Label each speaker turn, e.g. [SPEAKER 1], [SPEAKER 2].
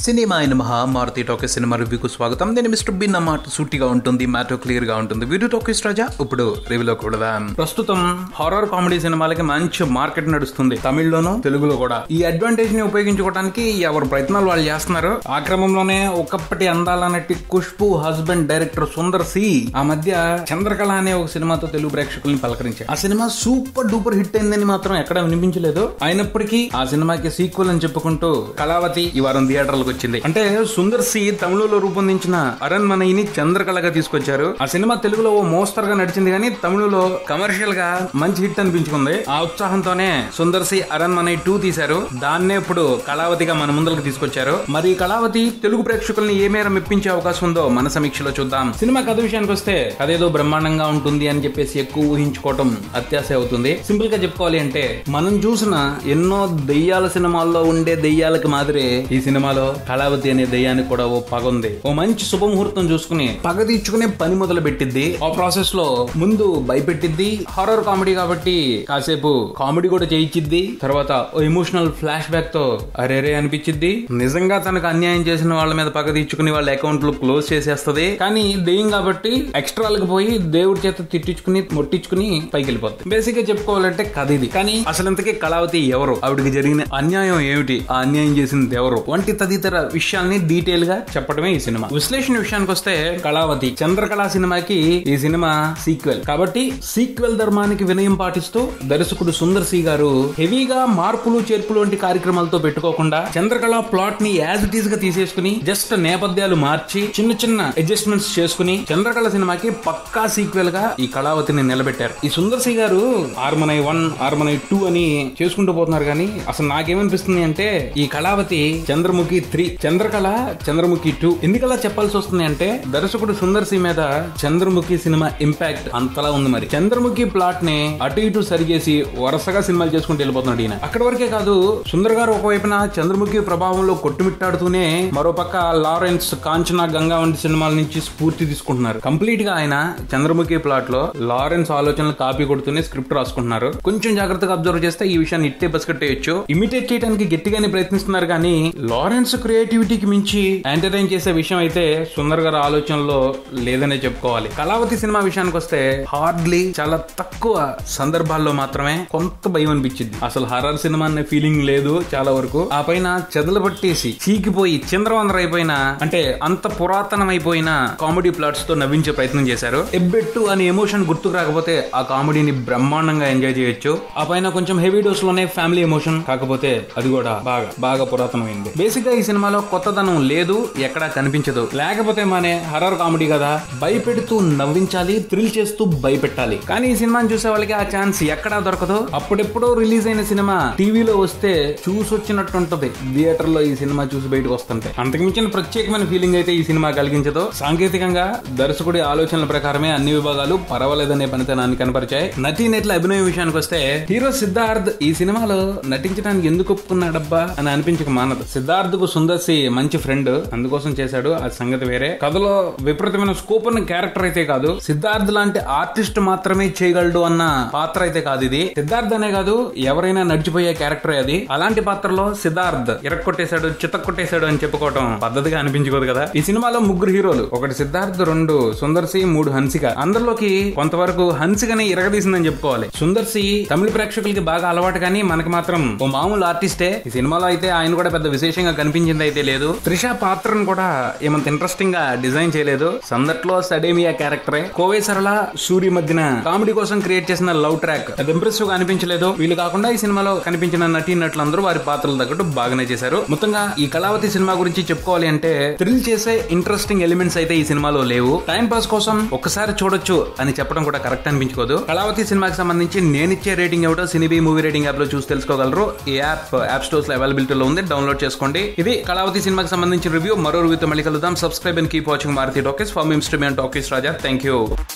[SPEAKER 1] cinema అయిన మహా Maruti talkies cinema రివ్యూకు స్వాగతం నేను మిస్టర్ బిన్ మాట సూటిగా ఉంటుంది మ్యాటర్ క్లియర్ గా ఉంటుంది వీడియో టాకీస్ రాజా ఇప్పుడు రివ్యూలో కూడా ప్రస్తుతం హారర్ కామెడీ సినిమాలకి మంచి మార్కెట్ నడుస్తుంది తమిళ్లోను తెలుగులో కూడా ఈ అడ్వాంటేజ్ ని ఉపయోగించుకోవడానికి ఎవరు ప్రయత్నాలు వాళ్ళు చేస్తున్నారు ఆ క్రమంలోనే ఒకప్పటి అందాల నటి Khushbu husband director Sundar C ఆ మధ్య చంద్రకళ అనే ఒక సినిమాతో తెలుగు ప్రేక్షకుల్ని పలకరించారు ఆ సినిమా సూపర్ డూపర్ హిట్ అయిందని మాత్రం ఎక్కడ వినిపించలేదు అయినప్పటికీ ఆ సినిమాకి సీక్వెల్ అని చెప్పుకుంటూ కళావతి ఈ వారం థియేటర్లకు వచ్చింది అంటే సుందర్ సి తమిళలో రూపొందించిన అరణ్మనయిని చంద్రకళగా తీసుకొచ్చారు ఆ సినిమా తెలుగులో ఓ మోస్తరుగా నడిచింది కానీ తమిళలో కమర్షియల్ గా మంచి హిట్ అనిపించుకుంది ఆ ఉత్సాహంతోనే సుందర్ సి అరణ్మనై టూ తీశారు దాన్నే ఇప్పుడు కళావతిగా మన ముందరకు తీసుకొచ్చారు మరి ఈ కళావతి తెలుగు ప్రేక్షకుల్ని ఏ మేర మెప్పించే అవకాశం ఉందో మన సమీక్షలో చూద్దాం సినిమా కథ విషయానికి వస్తే కథ ఏదో బ్రహ్మాండంగా ఉంటుంది అని చెప్పేసి ఎక్కువ ఊహించుకోవటం అత్యాశ అవుతుంది సింపుల్ గా చెప్పుకోవాలి అంటే మనం చూసిన ఎన్నో దెయ్యాల సినిమాల్లో ఉండే దెయ్యాలకి మాదిరే ఈ సినిమాలో కళావతి అనే దెయ్యానికి కూడా ఓ పగ ఉంది ఓ మంచి శుభముహూర్తం చూసుకుని పగ తీర్చుకునే పని మొదలు పెట్టిద్ది ఆ ప్రాసెస్ లో ముందు భయపెట్టిద్ది హారర్ కామెడీ కాబట్టి కాసేపు కామెడీ కూడా చేయించిద్ది తర్వాత ఓ ఎమోషనల్ ఫ్లాష్ బ్యాక్ తో అరేరే అనిపించిద్ది నిజంగా తనకు అన్యాయం చేసిన వాళ్ళ మీద పగ తీర్చుకుని వాళ్ళ అకౌంట్లు క్లోజ్ చేసేస్తది కానీ దెయ్యం కాబట్టి ఎక్స్ట్రాలకు పోయి దేవుడి చేత తిట్టించుకుని మొట్టించుకుని పైకి వెళ్ళిపోతుంది బేసిక్ గా చెప్పుకోవాలంటే కథ ఇది కానీ అసలు ఇంతకీ కళావతి ఎవరు ఆవిడకి జరిగిన అన్యాయం ఏమిటి ఆ అన్యాయం చేసింది ఎవరు వంటి తదితర విషయాల్ని డీటెయిల్ గా చెప్పడమే ఈ సినిమా విశ్లేషణ విషయానికి వస్తే కళావతి చంద్రకళ సినిమాకి ఈ సినిమా సీక్వెల్ కాబట్టి సీక్వెల్ ధర్మానికి వినయం పాటిస్తూ దర్శకుడు సుందర్ సి గారు హెవీగా మార్పులు చేర్పులు వంటి కార్యక్రమాలతో పెట్టుకోకుండా చంద్రకళ ప్లాట్ ని యాజ్ ఇట్ ఈస్ గా తీసేసుకుని జస్ట్ నేపథ్యాలు మార్చి చిన్న చిన్న అడ్జస్ట్మెంట్స్ చేసుకుని చంద్రకళ సినిమాకి పక్కా సీక్వెల్ గా ఈ కళావతిని నిలబెట్టారు ఈ సుందర్ సి గారు ఆర్మనై వన్ ఆర్మనై టూ అని చేసుకుంటూ పోతున్నారు కానీ అసలు నాకేమనిపిస్తుంది అంటే ఈ కళావతి చంద్రముఖి త్రీ చంద్రకళ చంద్రముఖి టూ ఎందుకలా చెప్పాల్సి వస్తుంది అంటే దర్శకుడు సుందర్ సి మీద చంద్రముఖి సినిమా ఇంపాక్ట్ అంతలా ఉంది మరి చంద్రముఖి ప్లాట్ ని అటు ఇటు సరిచేసి వరుసగా సినిమాలు చేసుకుంటూ వెళ్ళిపోతున్నాడు ఈయన అక్కడి వరకే కాదు సుందర్ గారు ఒకవైపున చంద్రముఖి ప్రభావంలో కొట్టుమిట్టాడుతూనే మరోపక్క లారెన్స్ కాంచనా గంగా వంటి సినిమాల నుంచి స్ఫూర్తి తీసుకుంటున్నారు కంప్లీట్ గా ఆయన చంద్రముఖి ప్లాట్ లో లారెన్స్ ఆలోచనలు కాపీ కొడుతూనే స్క్రిప్ట్ రాసుకుంటున్నారు కొంచెం జాగ్రత్తగా అబ్జర్వ్ చేస్తే ఈ విషయాన్ని ఇట్టే బస్కట్టేయచ్చు ఇమిటేట్ చేయడానికి గట్టిగానే ప్రయత్నిస్తున్నారు కానీ లారెన్స్ క్రియేటివిటీకి మించి ఎంటర్టైన్ చేసే విషయం అయితే సుందర్ గారి ఆలోచనలో లేదనే చెప్పుకోవాలి కళావతి సినిమా విషయానికి వస్తే హార్డ్లీ చాలా తక్కువ సందర్భాల్లో మాత్రమే కొంత భయం అనిపించింది అసలు హర్రర్ సినిమా అనే ఫీలింగ్ లేదు చాలా వరకు ఆ పైన చెదలు పట్టేసి చీకిపోయి చింద్రవందర అయిపోయిన అంటే అంత పురాతనమైపోయిన కామెడీ ప్లాట్స్ తో నవ్వించే ప్రయత్నం చేశారు ఎబ్బెట్టు అనే ఎమోషన్ గుర్తుకు రాకపోతే ఆ కామెడీని బ్రహ్మాండంగా ఎంజాయ్ చేయొచ్చు ఆ పైన కొంచెం హెవీ డోస్ లోనే ఫ్యామిలీ ఎమోషన్ కాకపోతే అది కూడా బాగా బాగా పురాతనమైంది బేసిక్ గా ఈ సినిమాలో కొత్తదనం లేదు ఎక్కడా కనిపించదు లేకపోతే మానే హర్రర్ కామెడీ కదా భయపెడుతూ నవ్వించాలి థ్రిల్ చేస్తూ భయపెట్టాలి కానీ ఈ సినిమాని చూసే వాళ్ళకి ఆ ఛాన్స్ ఎక్కడా దొరకదు అప్పుడెప్పుడో రిలీజ్ అయిన సినిమా టీవీలో వస్తే చూసొచ్చినట్టు ఉంటది థియేటర్ లో ఈ సినిమా చూసి బయటకు వస్తుంటే అంతకుమించిన ప్రత్యేకమైన ఫీలింగ్ అయితే ఈ సినిమా కలిగించదు సాంకేతికంగా దర్శకుడి ఆలోచనల ప్రకారమే అన్ని విభాగాలు పర్వాలేదనే పనితనాన్ని కనపరిచాయి నటీ నటుల అభినయం విషయానికి వస్తే హీరో సిద్ధార్థ్ ఈ సినిమాలో నటించడానికి ఎందుకు ఒప్పుకున్నాడబ్బా అని అనిపించక మానదు సిద్ధార్థ్ కు సుందర్సి మంచి ఫ్రెండ్ అందుకోసం చేశాడు ఆ సంగతి వేరే కథలో విపరీతమైన స్కోప్ ఉన్న క్యారెక్టర్ అయితే కాదు సిద్ధార్థ్ లాంటి ఆర్టిస్ట్ మాత్రమే చేయగలడు అన్న పాత్ర అయితే కాదు ఇది సిద్ధార్థ్ అనే కాదు ఎవరైనా నడిచిపోయే క్యారెక్టర్ అది అలాంటి పాత్రలో సిద్ధార్థ్ ఇరక్కొట్టేశాడు చితక్కొట్టేశాడు అని చెప్పుకోవడం పద్ధతిగా అనిపించుకోదు కదా ఈ సినిమాలో ముగ్గురు హీరోలు ఒకటి సిద్ధార్థ్ రెండు సుందర్సి మూడు హన్సిక అందరిలోకి కొంతవరకు హన్సికని ఇరగదీసిందని చెప్పుకోవాలి సుందర్సి తమిళ ప్రేక్షకులకి బాగా అలవాటు కానీ మనకి మాత్రం ఓ మామూలు ఆర్టిస్టే ఈ సినిమాలో అయితే ఆయన కూడా పెద్ద విశేషంగా కనిపించింది అయితే లేదు త్రిష పాత్రను కూడా ఏమంత ఇంట్రెస్టింగ్ గా డిజైన్ చేయలేదు సందట్లో సడేమియా క్యారెక్టరే కోవే సరళ సూరి మధ్యన కామెడీ కోసం క్రియేట్ చేసిన లవ్ ట్రాక్ అది ఇంప్రెసివ్ గా అనిపించలేదు వీళ్ళు కాకుండా ఈ సినిమాలో కనిపించిన నటీ నటులందరూ వారి పాత్రలు తగ్గట్టు బాగానే చేశారు మొత్తంగా ఈ కళావతి సినిమా గురించి చెప్పుకోవాలి అంటే థ్రిల్ చేసే ఇంట్రెస్టింగ్ ఎలిమెంట్స్ అయితే ఈ సినిమాలో లేవు టైం పాస్ కోసం ఒక్కసారి చూడొచ్చు అని చెప్పడం కూడా కరెక్ట్ అనిపించుకోదు కళావతి సినిమాకి సంబంధించి నేనిచ్చే రేటింగ్ ఏమిటో సినిబీ మూవీ రేటింగ్ యాప్ లో చూసి తెలుసుకోగలరు ఈ యాప్ యాప్ స్టోర్స్ లో అవైలబిలిటీలో ఉంది డౌన్లోడ్ చేసుకోండి ఇది కళావతి సినిమాకి సంబంధించిన రివ్యూ మరో రివ్యూతో మళ్ళీ కలుద్దాం subscribe and keep watching Maruthi talkies for మిమ్స్ to talkies Raja thank you